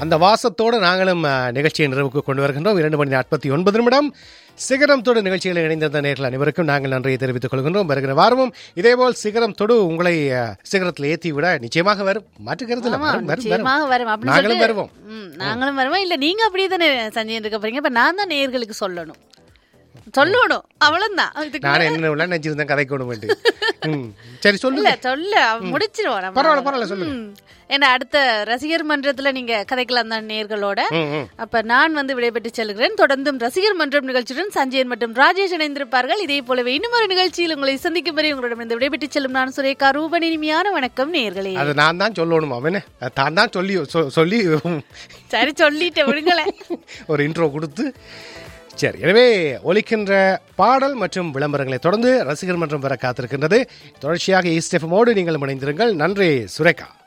அந்த வாசத்தோடு நாங்களும் அஹ், நிகழ்ச்சியை நிறைவுக்கு கொண்டு வருகின்றோம் இரண்டு மணி நாற்பத்தி ஒன்பது நிமிடம் சிகரம் தொடு நிகழ்ச்சியில் இணைந்திருந்த நேர்கள் அனைவருக்கும் நாங்கள் நன்றியை தெரிவித்துக் கொள்கின்றோம் வருகிற வாரமும் இதேபோல் சிகரம் தொடு உங்களை அஹ், சிகரத்தில் ஏற்றி விட நிச்சயமாக வரும் மாற்றுக்கிறது இல்லை. ஆமா வரும், வரும், நிச்சயமாக வரும். வரும் அப்படின்னு நாங்களும் சொல்லிட்டு- வருவோம் ம், நாங்களும் வருவோம் இல்ல நீங்க அப்படியே தானே சஞ்சய் இருக்க போறீங்க இப்ப நான் தான் நேயர்களுக்கு சொல்லணும் சொல்லணும் அவ்வளவுதான் இதுக்கு நான் என்ன உள்ள நினைச்சிருந்தேன் கதை கொண்டு வேண்டி ம். சரி இல்ல சொல்லுங்க சொல்ல முடிச்சிருவோம் நம்ம பரவாயில்ல பரவாயில்ல சொல்லுங்க ம். ஏன்னா அடுத்த ரசிகர் மன்றத்துல நீங்க கதைக்கலாம் தான் நேர்களோட ம், ம். அப்ப நான் வந்து விடைபெற்று செல்கிறேன் தொடர்ந்தும் ரசிகர் மன்றம் நிகழ்ச்சியுடன் சஞ்சயன் மற்றும் ராஜேஷ் இணைந்திருப்பார்கள் இதே போலவே இன்னும் ஒரு நிகழ்ச்சியில் உங்களை சந்திக்கும் வரை உங்களிடம் இந்த விடைபெற்று செல்லும் நான் சுரேகா ரூபன் இனிமையான வணக்கம் நேர்களே அது நான் தான் சொல்லணும் அவனே தான் தான் சொல்லி சொ- சொல்லி சரி சொல்லிட்டு விடுங்களேன் ஒரு இன்ட்ரோ கொடுத்து சரி எனவே ஒலிக்கின்ற பாடல் மற்றும் விளம்பரங்களை தொடர்ந்து ரசிகர் மன்றம் வர காத்திருக்கின்றது தொடர்ச்சியாக ஈஸ்டெஃபமோடு நீங்கள் இணைந்திருங்கள் நன்றி சுரேகா